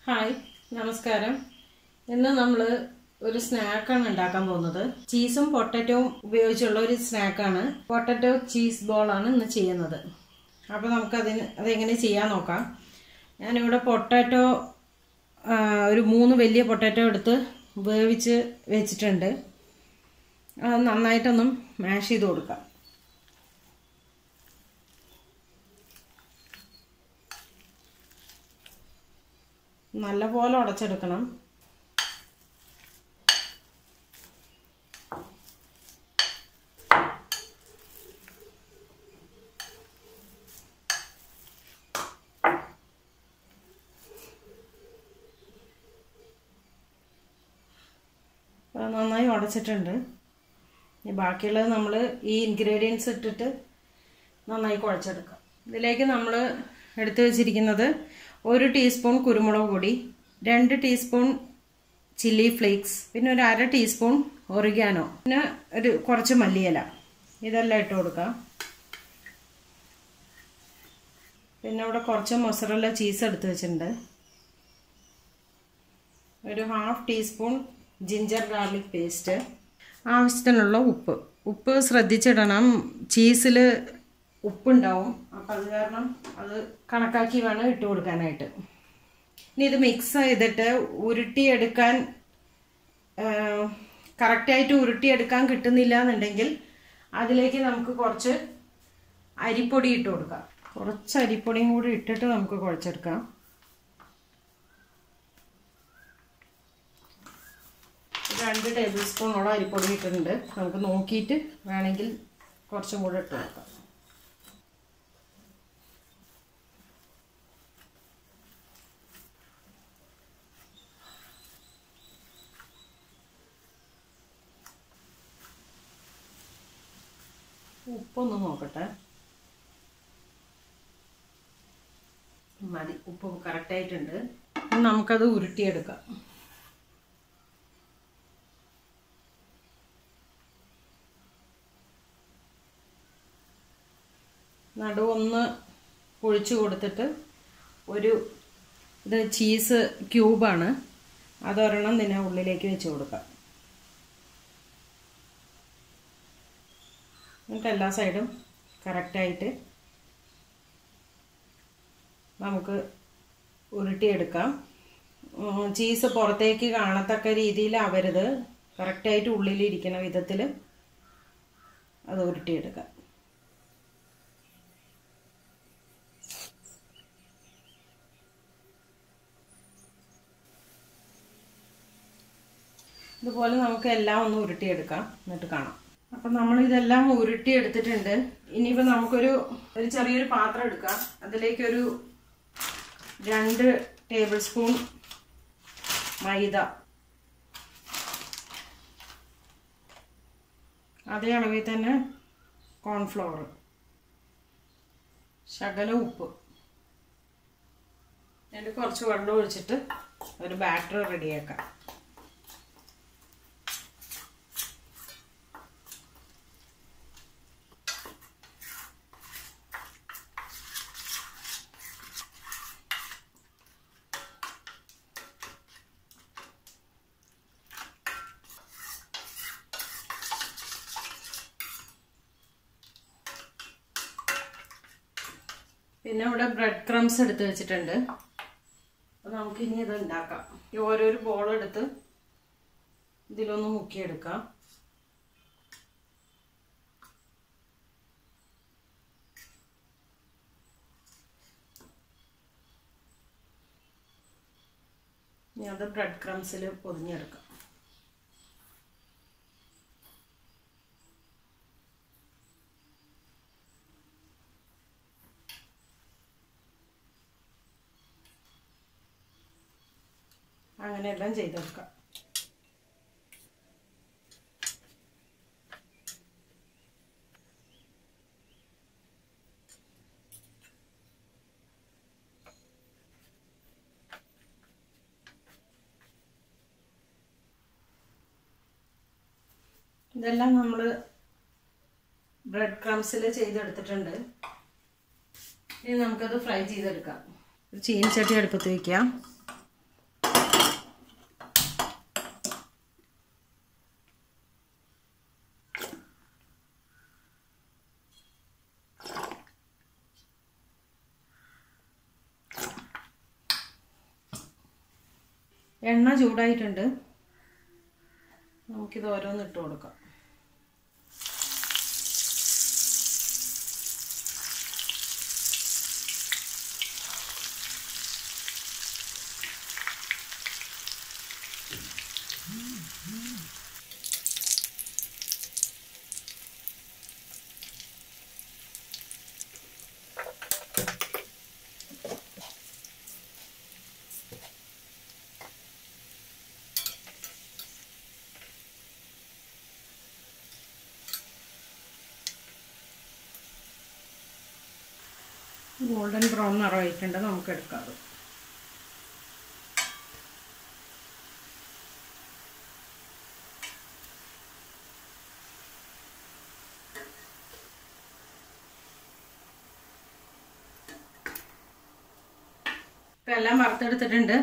hi നമസ്കാരം ഇന്ന് നമ്മൾ ഒരു സ്നാക്കാണ് ഉണ്ടാക്കാൻ പോകുന്നത് ചീസും പൊട്ടറ്റോവും ഉപയോഗിച്ചുള്ള ഒരു സ്നാക്കാണ് പൊട്ടറ്റോ ചീസ് ബോളാണ് ഇന്ന് ചെയ്യുന്നത് അപ്പോൾ നമുക്കതിന് അതെങ്ങനെ ചെയ്യാൻ നോക്കാം ഞാനിവിടെ പൊട്ടാറ്റോ ഒരു മൂന്ന് വലിയ പൊട്ടാറ്റോ എടുത്ത് വേവിച്ച് വെച്ചിട്ടുണ്ട് അത് നന്നായിട്ടൊന്നും മാഷ് ചെയ്ത് കൊടുക്കാം നല്ലപോലെ ഉടച്ചെടുക്കണം നന്നായി ഉടച്ചിട്ടുണ്ട് ഇനി ബാക്കിയുള്ളത് നമ്മൾ ഈ ഇൻഗ്രീഡിയൻസ് ഇട്ടിട്ട് നന്നായി കുഴച്ചെടുക്കാം ഇതിലേക്ക് നമ്മൾ എടുത്തു വെച്ചിരിക്കുന്നത് ഒരു ടീസ്പൂൺ കുരുമുളക് പൊടി രണ്ട് ടീസ്പൂൺ ചില്ലി ഫ്ലേക്സ് പിന്നെ ഒരു അര ടീസ്പൂൺ ഒറിഗാനോ പിന്നെ ഒരു കുറച്ച് മല്ലിയില ഇതെല്ലാം ഇട്ട് കൊടുക്കാം പിന്നെ ഇവിടെ കുറച്ച് മൊസറല്ല ചീസ് എടുത്ത് വെച്ചിട്ടുണ്ട് ഒരു half teaspoon ginger garlic paste ആവശ്യത്തിനുള്ള ഉപ്പ് ഉപ്പ് ശ്രദ്ധിച്ചിടണം ചീസിൽ ഉപ്പുണ്ടാവും അപ്പം അത് കാരണം അത് കണക്കാക്കി വേണം ഇട്ട് കൊടുക്കാനായിട്ട് ഇനി ഇത് മിക്സ് ചെയ്തിട്ട് ഉരുട്ടിയെടുക്കാൻ കറക്റ്റായിട്ട് ഉരുട്ടിയെടുക്കാൻ കിട്ടുന്നില്ല എന്നുണ്ടെങ്കിൽ അതിലേക്ക് നമുക്ക് കുറച്ച് അരിപ്പൊടി ഇട്ട് കൊടുക്കാം കുറച്ച് അരിപ്പൊടിയും കൂടി ഇട്ടിട്ട് നമുക്ക് കുഴച്ചെടുക്കാം രണ്ട് ടേബിൾ സ്പൂണോളം അരിപ്പൊടി ഇട്ടിട്ടുണ്ട് നമുക്ക് നോക്കിയിട്ട് വേണമെങ്കിൽ കുറച്ചും കൂടെ ഇട്ട് കൊടുക്കാം ഉപ്പൊന്ന് നോക്കട്ടെ മതി ഉപ്പ് കറക്റ്റായിട്ടുണ്ട് നമുക്കത് ഉരുട്ടിയെടുക്കാം നടുവൊന്ന് പൊഴിച്ചു കൊടുത്തിട്ട് ഒരു ഇത് ചീസ് ക്യൂബാണ് അതൊരെണ്ണം തന്നെ ഉള്ളിലേക്ക് വെച്ച് കൊടുക്കാം എന്നിട്ട് എല്ലാ സൈഡും കറക്റ്റായിട്ട് നമുക്ക് ഉരുട്ടിയെടുക്കാം ചീസ് പുറത്തേക്ക് കാണത്തക്ക രീതിയിൽ ആവരുത് കറക്റ്റായിട്ട് ഉള്ളിലിരിക്കുന്ന വിധത്തിൽ അത് ഉരുട്ടിയെടുക്കാം ഇതുപോലെ നമുക്ക് എല്ലാം ഒന്ന് ഉരുട്ടിയെടുക്കാം എന്നിട്ട് കാണാം അപ്പം നമ്മൾ ഇതെല്ലാം ഉരുട്ടി എടുത്തിട്ടുണ്ട് ഇനിയിപ്പോൾ നമുക്കൊരു ഒരു ചെറിയൊരു പാത്രം എടുക്കാം അതിലേക്കൊരു രണ്ട് ടേബിൾ സ്പൂൺ മൈദ അതേ അളവിൽ തന്നെ കോൺഫ്ലവർ ശകല ഉപ്പ് എന്നിട്ട് കുറച്ച് വെള്ളം ഒഴിച്ചിട്ട് ഒരു ബാറ്റർ റെഡിയാക്കാം പിന്നെ ഇവിടെ ബ്രെഡ് ക്രംസ് എടുത്ത് വെച്ചിട്ടുണ്ട് അപ്പോൾ നമുക്കിനി ഇത് ഉണ്ടാക്കാം ഈ ഓരോരോ ബോൾ എടുത്ത് ഇതിലൊന്ന് മുക്കിയെടുക്കാം ഇനി അത് ബ്രെഡ് ക്രംസിൽ പൊതിഞ്ഞെടുക്കാം അങ്ങനെയെല്ലാം ചെയ്തെടുക്കാം ഇതെല്ലാം നമ്മൾ ബ്രെഡ് ക്രംസിൽ ചെയ്തെടുത്തിട്ടുണ്ട് ഇനി നമുക്കത് ഫ്രൈ ചെയ്തെടുക്കാം ഒരു ചീനച്ചട്ടി അടുപ്പത്ത് വയ്ക്കാം എണ്ണ ചൂടായിട്ടുണ്ട് നമുക്കിത് ഓരോന്ന് ഇട്ട് കൊടുക്കാം ഗോൾഡൻ ബ്രൗൺ നിറമായിട്ടുണ്ട് നമുക്ക് എടുക്കാം അത് ഇപ്പം എല്ലാം വറുത്തെടുത്തിട്ടുണ്ട്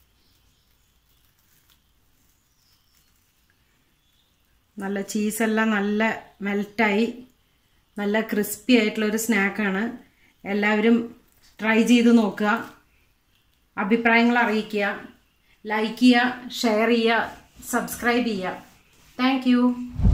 നല്ല ചീസെല്ലാം നല്ല മെൽറ്റായി നല്ല ക്രിസ്പി ആയിട്ടുള്ളൊരു സ്നാക്കാണ് എല്ലാവരും ട്രൈ ചെയ്ത് നോക്കുക അഭിപ്രായങ്ങൾ അറിയിക്കുക ലൈക്ക് ചെയ്യുക ഷെയർ ചെയ്യുക സബ്സ്ക്രൈബ് ചെയ്യുക താങ്ക്